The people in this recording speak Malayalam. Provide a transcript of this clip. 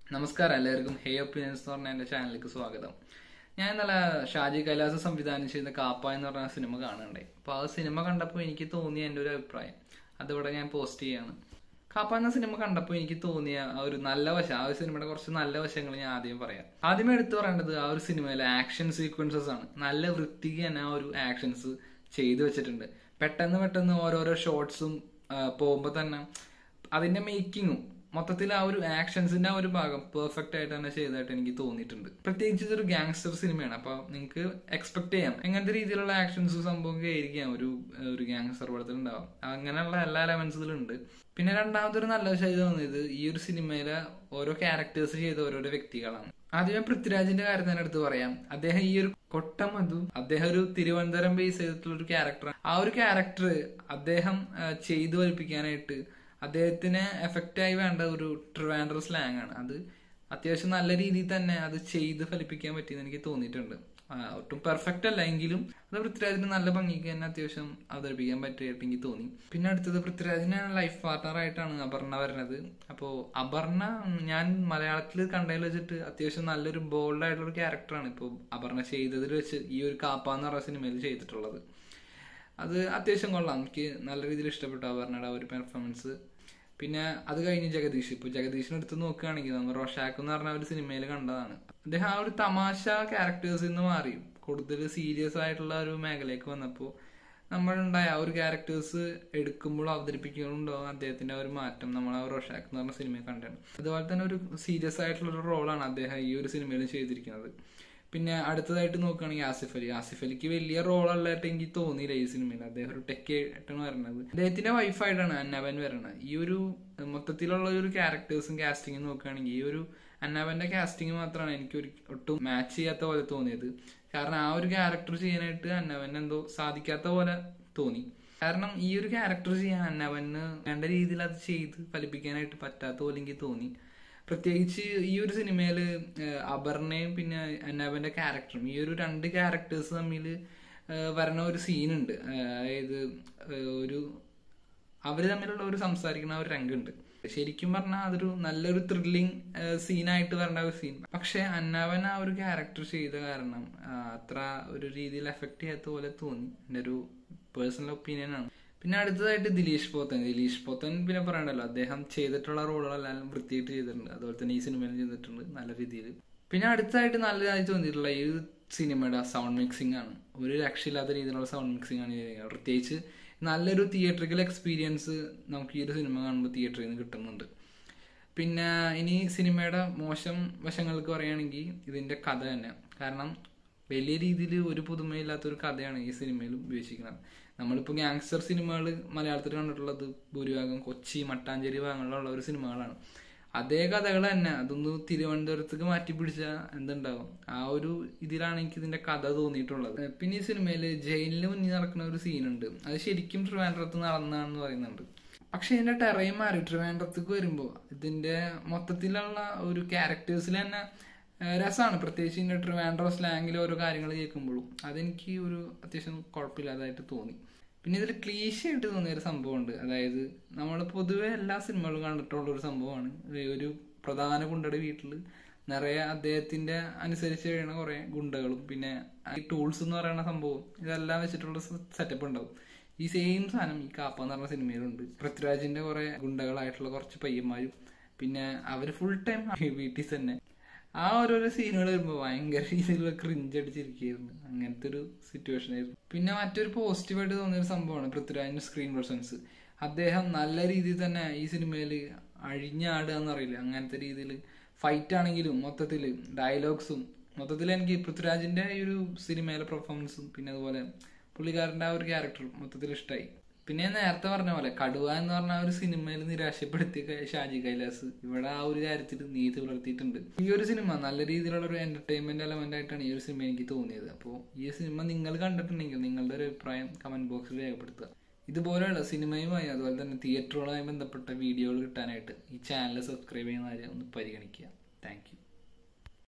നമസ്കാരം എല്ലാവർക്കും ഹേ ഒപ്പീനിയൻസ് എന്ന് പറഞ്ഞ എൻ്റെ ചാനലിലേക്ക് സ്വാഗതം ഞാൻ ഇന്നലെ ഷാജി കൈലാസ് സംവിധാനം ചെയ്ത കാപ്പ എന്ന് പറഞ്ഞ സിനിമ കാണുന്നുണ്ടായി അപ്പോൾ ആ സിനിമ കണ്ടപ്പോൾ എനിക്ക് തോന്നിയ എൻ്റെ ഒരു അഭിപ്രായം അതിവിടെ ഞാൻ പോസ്റ്റ് ചെയ്യാണ് കാപ്പ എന്ന സിനിമ കണ്ടപ്പോൾ എനിക്ക് തോന്നിയ ആ ഒരു നല്ല വശം ആ ഒരു സിനിമയുടെ കുറച്ച് നല്ല വശങ്ങൾ ഞാൻ ആദ്യം പറയാം ആദ്യമേ എടുത്തു പറയേണ്ടത് ആ ഒരു സിനിമയിലെ ആക്ഷൻ സീക്വൻസസ് ആണ് നല്ല വൃത്തിക്ക് തന്നെ ആ ഒരു ആക്ഷൻസ് ചെയ്തു വെച്ചിട്ടുണ്ട് പെട്ടെന്ന് പെട്ടെന്ന് ഓരോരോ ഷോർട്സും പോകുമ്പോൾ തന്നെ അതിന്റെ മേക്കിങ്ങും മൊത്തത്തിൽ ആ ഒരു ആക്ഷൻസിന്റെ ആ ഒരു ഭാഗം പെർഫെക്റ്റ് ആയിട്ട് തന്നെ ചെയ്തതായിട്ട് എനിക്ക് തോന്നിയിട്ടുണ്ട് പ്രത്യേകിച്ച് ഇതൊരു ഗാങ്സ്റ്റർ സിനിമയാണ് അപ്പൊ നിങ്ങൾക്ക് എക്സ്പെക്ട് ചെയ്യാം എങ്ങനത്തെ രീതിയിലുള്ള ആക്ഷൻസ് സംഭവമൊക്കെ ആയിരിക്കാം ഒരു ഒരു ഗാങ്സ്റ്റർ പടത്തിൽ ഉണ്ടാവും അങ്ങനെയുള്ള എല്ലാ എലമെന്റ്സിലും ഉണ്ട് പിന്നെ രണ്ടാമതൊരു നല്ല വശമായി തോന്നിയത് ഈ ഒരു സിനിമയിലെ ഓരോ ക്യാരക്ടേഴ്സ് ചെയ്ത ഓരോരോ വ്യക്തികളാണ് ആദ്യമേ പൃഥ്വിരാജിന്റെ കാര്യം തന്നെ എടുത്ത് പറയാം അദ്ദേഹം ഈ ഒരു കൊട്ടമധു അദ്ദേഹം ഒരു തിരുവനന്തപുരം ബേസ് ചെയ്തിട്ടുള്ള ഒരു ക്യാരക്ടർ ആ ഒരു ക്യാരക്ടർ അദ്ദേഹം ചെയ്തു ഫലിപ്പിക്കാനായിട്ട് അദ്ദേഹത്തിന് എഫക്റ്റായി വേണ്ട ഒരു ട്രിവാൻഡർ സ്ലാങ് ആണ് അത് അത്യാവശ്യം നല്ല രീതിയിൽ തന്നെ അത് ചെയ്ത് ഫലിപ്പിക്കാൻ പറ്റിയെന്ന് എനിക്ക് തോന്നിയിട്ടുണ്ട് ഒട്ടും പെർഫെക്റ്റ് അല്ല എങ്കിലും അത് പൃഥ്വിരാജിന് നല്ല ഭംഗിക്ക് തന്നെ അത്യാവശ്യം അവതരിപ്പിക്കാൻ പറ്റിയിട്ട് എനിക്ക് തോന്നി പിന്നെ അടുത്തത് പൃഥ്വിരാജിന് ലൈഫ് പാർട്ണർ ആയിട്ടാണ് അപർണ വരുന്നത് അപ്പോൾ അപർണ ഞാൻ മലയാളത്തിൽ കണ്ടതിൽ വെച്ചിട്ട് അത്യാവശ്യം നല്ലൊരു ബോൾഡ് ആയിട്ടുള്ള ഒരു ക്യാരക്ടറാണ് ഇപ്പോൾ അപർണ ചെയ്തതിൽ വെച്ച് ഈ ഒരു കാപ്പ എന്ന് പറയുന്ന സിനിമയിൽ ചെയ്തിട്ടുള്ളത് അത് അത്യാവശ്യം കൊള്ളാം എനിക്ക് നല്ല രീതിയിൽ ഇഷ്ടപ്പെട്ടു അപർണയുടെ ആ ഒരു പെർഫോമൻസ് പിന്നെ അത് കഴിഞ്ഞ് ജഗദീഷ് ഇപ്പൊ ജഗദീഷിനെ എടുത്ത് നോക്കുകയാണെങ്കിൽ നമ്മൾ റോഷാക്ക് എന്ന് പറഞ്ഞ ഒരു സിനിമയിൽ കണ്ടതാണ് അദ്ദേഹം ആ ഒരു തമാശ ക്യാരക്ടേഴ്സിൽ നിന്ന് മാറി കൂടുതൽ സീരിയസ് ആയിട്ടുള്ള ഒരു മേഖലയ്ക്ക് വന്നപ്പോൾ നമ്മളുണ്ടായ ആ ഒരു ക്യാരക്ടേഴ്സ് എടുക്കുമ്പോഴും അവതരിപ്പിക്കുമ്പോഴും അദ്ദേഹത്തിന്റെ ആ ഒരു മാറ്റം നമ്മൾ ആ റോഷാക്ക് എന്ന് പറഞ്ഞ സിനിമയിൽ കണ്ടാണ് അതുപോലെ തന്നെ ഒരു സീരിയസ് ആയിട്ടുള്ള ഒരു റോളാണ് അദ്ദേഹം ഈ ഒരു സിനിമയിൽ ചെയ്തിരിക്കുന്നത് പിന്നെ അടുത്തതായിട്ട് നോക്കുകയാണെങ്കിൽ ആസിഫ് അലി ആസിഫ് അലിക്ക് വലിയ റോൾ അല്ലായിട്ട് എനിക്ക് തോന്നിയില്ല ഈ സിനിമയിൽ അദ്ദേഹം ഒരു ടെക്ക് ആയിട്ടാണ് വരുന്നത് അദ്ദേഹത്തിന്റെ വൈഫായിട്ടാണ് അന്നവൻ വരുന്നത് ഈ ഒരു മൊത്തത്തിലുള്ള ഒരു ക്യാരക്ടേഴ്സും കാസ്റ്റിങ്ങും നോക്കുകയാണെങ്കിൽ ഈ ഒരു അന്നവന്റെ കാസ്റ്റിംഗ് മാത്രമാണ് എനിക്ക് ഒരു ഒട്ടും മാച്ച് ചെയ്യാത്ത പോലെ തോന്നിയത് കാരണം ആ ഒരു ക്യാരക്ടർ ചെയ്യാനായിട്ട് അന്നവൻ എന്തോ സാധിക്കാത്ത പോലെ തോന്നി കാരണം ഈ ഒരു ക്യാരക്ടർ ചെയ്യാൻ അന്നവന് വേണ്ട രീതിയിൽ അത് ചെയ്ത് ഫലിപ്പിക്കാനായിട്ട് പറ്റാത്ത പോലെ എനിക്ക് തോന്നി പ്രത്യേകിച്ച് ഈ ഒരു സിനിമയിൽ അപർണയും പിന്നെ അന്നാബന്റെ ക്യാരക്ടറും ഈ ഒരു രണ്ട് ക്യാരക്ടേഴ്സ് തമ്മിൽ വരണ ഒരു സീനുണ്ട് അതായത് ഒരു അവര് തമ്മിലുള്ള ഒരു സംസാരിക്കുന്ന ഒരു രംഗമുണ്ട് ശരിക്കും പറഞ്ഞാൽ അതൊരു നല്ലൊരു ത്രില്ലിംഗ് സീനായിട്ട് വരേണ്ട ഒരു സീൻ പക്ഷെ അന്നാവൻ ആ ഒരു ക്യാരക്ടർ ചെയ്ത കാരണം അത്ര ഒരു രീതിയിൽ എഫക്ട് ചെയ്യാത്ത പോലെ തോന്നി എൻ്റെ ഒരു പേഴ്സണൽ ഒപ്പീനിയൻ ആണ് പിന്നെ അടുത്തതായിട്ട് ദിലീഷ് പോത്തൻ ദിലീഷ് പോത്തൻ പിന്നെ പറയണ്ടല്ലോ അദ്ദേഹം ചെയ്തിട്ടുള്ള റോളുകളെല്ലാം വൃത്തിയായിട്ട് ചെയ്തിട്ടുണ്ട് അതുപോലെ തന്നെ ഈ സിനിമയിൽ ചെയ്തിട്ടുണ്ട് നല്ല രീതിയിൽ പിന്നെ അടുത്തതായിട്ട് നല്ലതായി തോന്നിയിട്ടുള്ള ഈ സിനിമയുടെ സൗണ്ട് മിക്സിംഗ് ആണ് ഒരു രക്ഷയില്ലാത്ത രീതിയിലുള്ള സൗണ്ട് മിക്സിംഗ് ആണ് ചെയ്തിരിക്കുന്നത് പ്രത്യേകിച്ച് നല്ലൊരു തിയേറ്ററിക്കൽ എക്സ്പീരിയൻസ് നമുക്ക് ഈ ഒരു സിനിമ കാണുമ്പോൾ തിയേറ്ററിൽ നിന്ന് കിട്ടുന്നുണ്ട് പിന്നെ ഇനി സിനിമയുടെ മോശം വശങ്ങൾക്ക് പറയുകയാണെങ്കിൽ ഇതിന്റെ കഥ തന്നെ കാരണം വലിയ രീതിയിൽ ഒരു പുതുമയില്ലാത്തൊരു കഥയാണ് ഈ സിനിമയിൽ ഉപയോഗിച്ചിരിക്കുന്നത് നമ്മളിപ്പോൾ ഗാങ്സ്റ്റർ സിനിമകൾ മലയാളത്തിൽ കണ്ടിട്ടുള്ളത് ഭൂരിഭാഗം കൊച്ചി മട്ടാഞ്ചേരി ഭാഗങ്ങളിലുള്ള ഒരു സിനിമകളാണ് അതേ കഥകൾ തന്നെ അതൊന്ന് തിരുവനന്തപുരത്തേക്ക് മാറ്റി പിടിച്ചാൽ എന്തുണ്ടാവും ആ ഒരു ഇതിലാണ് എനിക്ക് ഇതിന്റെ കഥ തോന്നിയിട്ടുള്ളത് പിന്നെ ഈ സിനിമയിൽ ജയിലിന് മുന്നിൽ നടക്കുന്ന ഒരു സീനുണ്ട് അത് ശരിക്കും ട്രിവാൻഡ്രത്ത് നടന്നാണെന്ന് പറയുന്നുണ്ട് പക്ഷെ ഇതിന്റെ ടെറയും മാറി ട്രിവാൻഡ്രത്തേക്ക് വരുമ്പോൾ ഇതിന്റെ മൊത്തത്തിലുള്ള ഒരു ക്യാരക്ടേഴ്സിൽ തന്നെ രസമാണ് പ്രത്യേകിച്ച് ഇതിന്റെ ട്രിവാൻഡ്രോ സ്ലാങ്ങിൽ ഓരോ കാര്യങ്ങൾ കേൾക്കുമ്പോഴും അതെനിക്ക് ഒരു അത്യാവശ്യം കുഴപ്പമില്ലാതായിട്ട് തോന്നി പിന്നെ ഇതിൽ ക്ലീശയായിട്ട് തോന്നിയ ഒരു സംഭവമുണ്ട് അതായത് നമ്മൾ പൊതുവെ എല്ലാ സിനിമകളും കണ്ടിട്ടുള്ള ഒരു സംഭവമാണ് ഒരു പ്രധാന ഗുണ്ടയുടെ വീട്ടിൽ നിറയെ അദ്ദേഹത്തിന്റെ അനുസരിച്ച് കഴിയുന്ന കുറെ ഗുണ്ടകളും പിന്നെ ഈ ടൂൾസ് എന്ന് പറയുന്ന സംഭവം ഇതെല്ലാം വെച്ചിട്ടുള്ള സെറ്റപ്പ് ഉണ്ടാവും ഈ സെയിം സാധനം ഈ കാപ്പ എന്ന് പറഞ്ഞ സിനിമയിലുണ്ട് പൃഥ്വിരാജിന്റെ കുറെ ഗുണ്ടകളായിട്ടുള്ള കുറച്ച് പയ്യന്മാരും പിന്നെ അവര് ഫുൾ ടൈം വീട്ടിൽ തന്നെ ആ ഓരോരോ സീനുകൾ വരുമ്പോൾ ഭയങ്കര രീതിയിലുള്ള ക്രിഞ്ച് അടിച്ചിരിക്കുകയായിരുന്നു അങ്ങനത്തെ ഒരു സിറ്റുവേഷൻ ആയിരുന്നു പിന്നെ മറ്റൊരു പോസിറ്റീവായിട്ട് തോന്നിയ ഒരു സംഭവമാണ് പൃഥ്വിരാജിന്റെ സ്ക്രീൻ പ്രസൻസ് അദ്ദേഹം നല്ല രീതിയിൽ തന്നെ ഈ സിനിമയിൽ അഴിഞ്ഞാടുക എന്നറിയില്ല അങ്ങനത്തെ രീതിയിൽ ഫൈറ്റ് ആണെങ്കിലും മൊത്തത്തിൽ ഡയലോഗ്സും മൊത്തത്തിൽ എനിക്ക് പൃഥ്വിരാജിന്റെ ഈ ഒരു സിനിമയിലെ പെർഫോമൻസും പിന്നെ അതുപോലെ പുള്ളിക്കാരന്റെ ആ ഒരു ക്യാരക്ടറും മൊത്തത്തിൽ ഇഷ്ടമായി പിന്നെ ഞാൻ നേരത്തെ പറഞ്ഞ പോലെ കടുവ എന്ന് പറഞ്ഞ ഒരു സിനിമയിൽ നിരാശപ്പെടുത്തിയ ഷാജി കൈലാസ് ഇവിടെ ആ ഒരു കാര്യത്തിൽ നീതി പുലർത്തിയിട്ടുണ്ട് ഈ ഒരു സിനിമ നല്ല രീതിയിലുള്ള ഒരു എന്റർടൈൻമെന്റ് എലമെന്റ് ആയിട്ടാണ് ഈ ഒരു സിനിമ എനിക്ക് തോന്നിയത് അപ്പോൾ ഈ സിനിമ നിങ്ങൾ കണ്ടിട്ടുണ്ടെങ്കിൽ നിങ്ങളുടെ ഒരു അഭിപ്രായം കമന്റ് ബോക്സിൽ രേഖപ്പെടുത്തുക ഇതുപോലെയുള്ള സിനിമയുമായി അതുപോലെ തന്നെ തിയേറ്ററുകളുമായി ബന്ധപ്പെട്ട വീഡിയോകൾ കിട്ടാനായിട്ട് ഈ ചാനൽ സബ്സ്ക്രൈബ് ചെയ്യുന്ന കാര്യം ഒന്ന് പരിഗണിക്കുക താങ്ക്